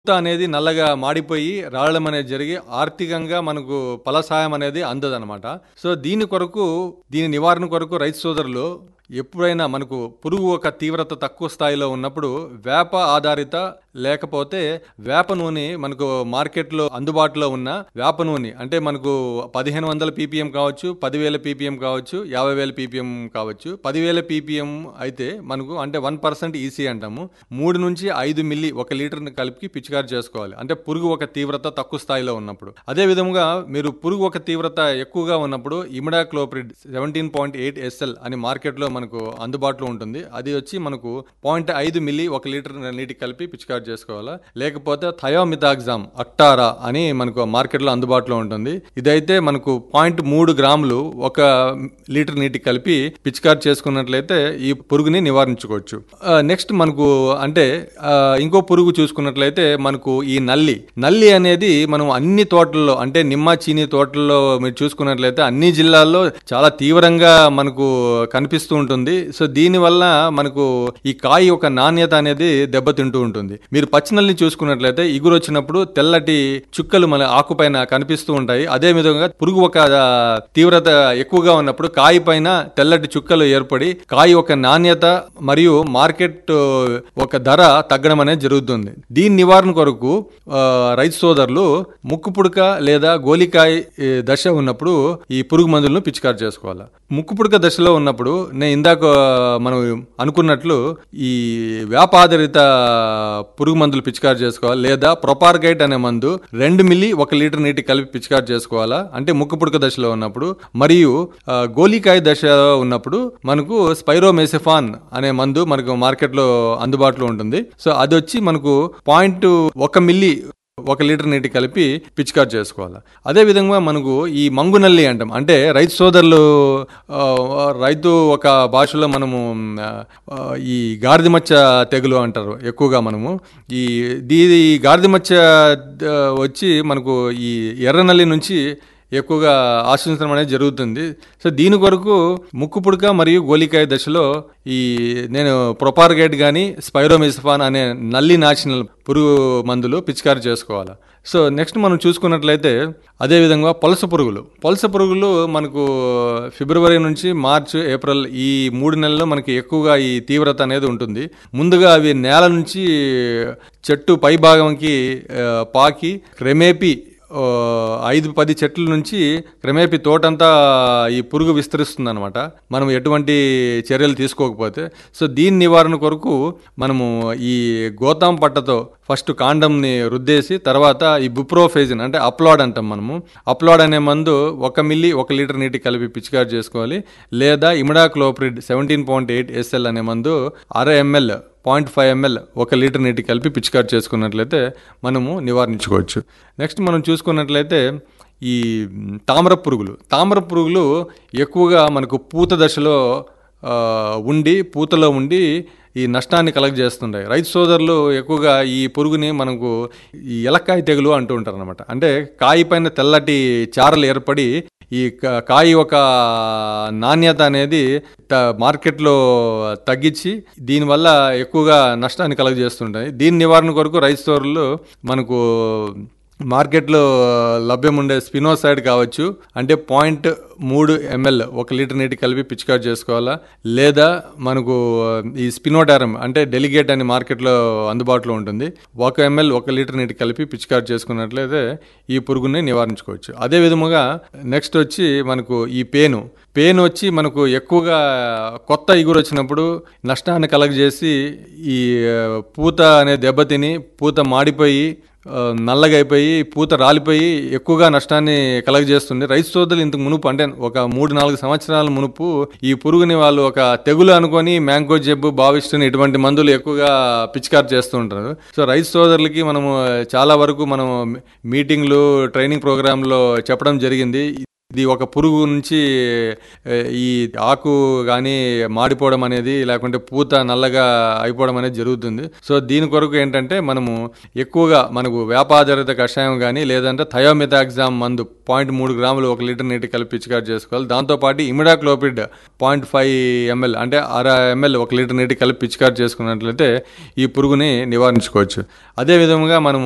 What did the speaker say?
పూత అనేది నల్లగా మాడిపోయి రావడం అనేది జరిగి ఆర్థికంగా మనకు ఫలసాయం అనేది అందదన్నమాట సో దీని కొరకు దీని నివారణ కొరకు రైతు సోదరులు ఎప్పుడైనా మనకు పురుగు ఒక తీవ్రత తక్కువ స్థాయిలో ఉన్నప్పుడు వేప ఆధారిత లేకపోతే వేప నూనె మనకు మార్కెట్లో అందుబాటులో ఉన్న వేప నూనె అంటే మనకు పదిహేను వందల పీపీఎం కావచ్చు పదివేల పీపీఎం కావచ్చు యాభై వేల పీపీఎం కావచ్చు పదివేల పీపీఎం అయితే మనకు అంటే వన్ పర్సెంట్ ఈసీ అంటాము మూడు నుంచి ఐదు మిల్లీ ఒక లీటర్ని కలిపి పిచికారి చేసుకోవాలి అంటే పురుగు ఒక తీవ్రత తక్కువ స్థాయిలో ఉన్నప్పుడు అదే విధముగా మీరు పురుగు ఒక తీవ్రత ఎక్కువగా ఉన్నప్పుడు imidacloprid seventeen point eight SL అని మార్కెట్లో మనకు అందుబాటులో ఉంటుంది అది వచ్చి మనకు పాయింట్ ఐదు మిల్లీ ఒక లీటర్ నీటికి కలిపి పిచికారి చేసుకోవాలా లేకపోతే థయోమిథాగ్జామ్ అక్టారా అని మనకు మార్కెట్లో అందుబాటులో ఉంటుంది ఇదైతే మనకు పాయింట్ మూడు గ్రాములు ఒక లీటర్ నీటికి కలిపి పిచికారి చేసుకున్నట్లయితే ఈ పురుగుని నివారించుకోవచ్చు నెక్స్ట్ మనకు అంటే ఆ, ఇంకో పురుగు చూసుకున్నట్లయితే మనకు ఈ నల్లి నల్లి అనేది మనం అన్ని తోటల్లో అంటే నిమ్మ చీని తోటల్లో మీరు చూసుకున్నట్లయితే అన్ని జిల్లాల్లో చాలా తీవ్రంగా మనకు కనిపిస్తూ ఉంటుంది సో దీనివల్ల మనకు ఈ కాయ యొక్క నాణ్యత అనేది దెబ్బతింటూ ఉంటుంది మీరు పచ్చినల్ని చూసుకున్నట్లయితే ఇగురు వచ్చినప్పుడు తెల్లటి చుక్కలు మన ఆకుపైన కనిపిస్తూ ఉంటాయి అదే విధంగా పురుగు ఒక ఆ, తీవ్రత ఎక్కువగా ఉన్నప్పుడు కాయ పైన తెల్లటి చుక్కలు ఏర్పడి కాయ యొక్క నాణ్యత మరియు మార్కెట్ ఒక ధర తగ్గడం అనేది జరుగుతుంది దీని నివారణ కొరకు ఆ, రైతు సోదరులు ముక్కు పుడక లేదా గోలికాయ ఈ, దశ ఉన్నప్పుడు ఈ పురుగు మందులను పిచికారి చేసుకోవాలి ముక్కు పుడక దశలో ఉన్నప్పుడు నేను ఇందాక మనం అనుకున్నట్లు ఈ వ్యాపాదరిత పురుగు మందులు పిచికారి చేసుకోవాలి లేదా ప్రొపార్గైట్ అనే మందు రెండు మిల్లీ ఒక లీటర్ నీటి కలిపి పిచికారి చేసుకోవాలా అంటే ముక్కు పుడక దశలో ఉన్నప్పుడు మరియు ఆ, గోలికాయ దశలో ఉన్నప్పుడు మనకు స్పైరోమెసిఫాన్ అనే మందు మనకు మార్కెట్లో అందుబాటులో ఉంటుంది సో అది వచ్చి మనకు పాయింట్ ఒక మిల్లీ ఒక లీటర్ నీటి కలిపి పిచికారి చేసుకోవాలి అదే విధంగా మనకు ఈ మంగునల్లి అంటాం అంటే రైతు సోదరులు ఆ, రైతు ఒక భాషలో మనము ఆ, ఈ గాడిదమచ్చ తెగులు అంటారు ఎక్కువగా మనము ఈ దీది గాడిదమచ్చ ఆ, వచ్చి మనకు ఈ ఎర్రనల్లి నుంచి ఎక్కువగా ఆశించడం అనేది జరుగుతుంది సో దీని కొరకు ముక్కు పుడక మరియు గోలికాయ దశలో ఈ నేను ప్రొపార్గేట్ కానీ స్పైరోమిసిఫాన్ అనే నల్లి నాచినల్ పురుగు మందులు పిచికారి చేసుకోవాలి సో నెక్స్ట్ మనం చూసుకున్నట్లయితే అదేవిధంగా పలస పురుగులు పలస పురుగులు మనకు ఫిబ్రవరి నుంచి మార్చ్ ఏప్రిల్ ఈ మూడు నెలల్లో మనకి ఎక్కువగా ఈ తీవ్రత అనేది ఉంటుంది ముందుగా అవి నేల నుంచి చెట్టు పై భాగంకి ఆ, పాకి క్రమేపీ ఓ, ఐదు పది చెట్ల నుంచి క్రమేపీ తోటంతా ఈ పురుగు విస్తరిస్తుంది అనమాట మనం ఎటువంటి చర్యలు తీసుకోకపోతే సో దీని నివారణ కొరకు మనము ఈ గోతాం పట్టతో ఫస్ట్ కాండంని రుద్దేసి తర్వాత ఈ బుప్రోఫేజిన్ అంటే అప్లాడ్ అంటాం మనము అప్లాడ్ అనే మందు ఒక మిల్లీ ఒక లీటర్ నీటి కలిపి పిచికారి చేసుకోవాలి లేదా imidacloprid seventeen point eight SL అనే మందు అర ఎంఎల్ పాయింట్ ఫైవ్ ఎంఎల్ ఒక లీటర్ నీటి కలిపి పిచికారి చేసుకున్నట్లయితే మనము నివారించుకోవచ్చు నెక్స్ట్ మనం చూసుకున్నట్లయితే ఈ తామర పురుగులు తామర పురుగులు ఎక్కువగా మనకు పూత దశలో ఆ, ఉండి పూతలో ఉండి ఈ నష్టాన్ని కలగజేస్తుంటాయి రైతు సోదరులు ఎక్కువగా ఈ పురుగుని మనకు ఈ ఎలక్కాయ తెగులు అంటూ ఉంటారు అనమాట అంటే కాయ పైన తెల్లటి చారలు ఏర్పడి ఈ క- కాయ యొక్క నాణ్యత అనేది త- మార్కెట్లో తగ్గించి దీనివల్ల ఎక్కువగా నష్టాన్ని కలుగజేస్తుంటాయి దీని నివారణ కొరకు రైతు సోదరులు మనకు మార్కెట్లో లభ్యం ఉండే స్పినోసైడ్ కావచ్చు అంటే పాయింట్ మూడు ఎంఎల్ ఒక లీటర్ నీటి కలిపి పిచికారి చేసుకోవాలా లేదా మనకు ఈ స్పినోటారం అంటే డెలిగేట్ అని మార్కెట్లో అందుబాటులో ఉంటుంది ఒక ఎంఎల్ ఒక లీటర్ నీటి కలిపి పిచికారి చేసుకున్నట్లయితే ఈ పురుగుని నివారించుకోవచ్చు అదే విధముగా నెక్స్ట్ వచ్చి మనకు ఈ పేను పెయిన్ వచ్చి మనకు ఎక్కువగా కొత్త ఇగురు వచ్చినప్పుడు నష్టాన్ని కలగజేసి ఈ ఆ, పూత అనే దెబ్బతిని పూత మాడిపోయి ఆ, నల్లగా అయిపోయి పూత రాలిపోయి ఎక్కువగా నష్టాన్ని కలగజేస్తుంది రైతు సోదరులు ఇంతకు మునుపు అంటే ఒక మూడు నాలుగు సంవత్సరాల మునుపు ఈ పురుగుని వాళ్ళు ఒక తెగులు అనుకొని మ్యాంగో జబ్బు భావిస్తున్న ఇటువంటి మందులు ఎక్కువగా పిచికారి చేస్తూ ఉంటారు సో రైతు సోదరులకి మనము చాలా వరకు మనం మీటింగ్లు ట్రైనింగ్ ప్రోగ్రాంలో చెప్పడం జరిగింది ఇది ఒక పురుగు నుంచి ఏ, ఈ ఆకు కానీ మాడిపోవడం అనేది లేకుంటే పూత నల్లగా అయిపోవడం అనేది జరుగుతుంది సో దీని కొరకు ఏంటంటే మనము ఎక్కువగా మనకు వ్యాపారత కషాయం కానీ లేదంటే థయోమిథాక్సామ్ మందు పాయింట్ మూడు గ్రాములు ఒక లీటర్ నీటి కలిపి పిచికారి చేసుకోవాలి దాంతోపాటు ఇమిడాక్లోపిడ్ పాయింట్ ఫైవ్ ఎంఎల్ అంటే అర ఎంఎల్ ఒక లీటర్ నీటి కలిపి పిచికారి చేసుకున్నట్లయితే ఈ పురుగుని నివారించుకోవచ్చు అదే విధముగా మనము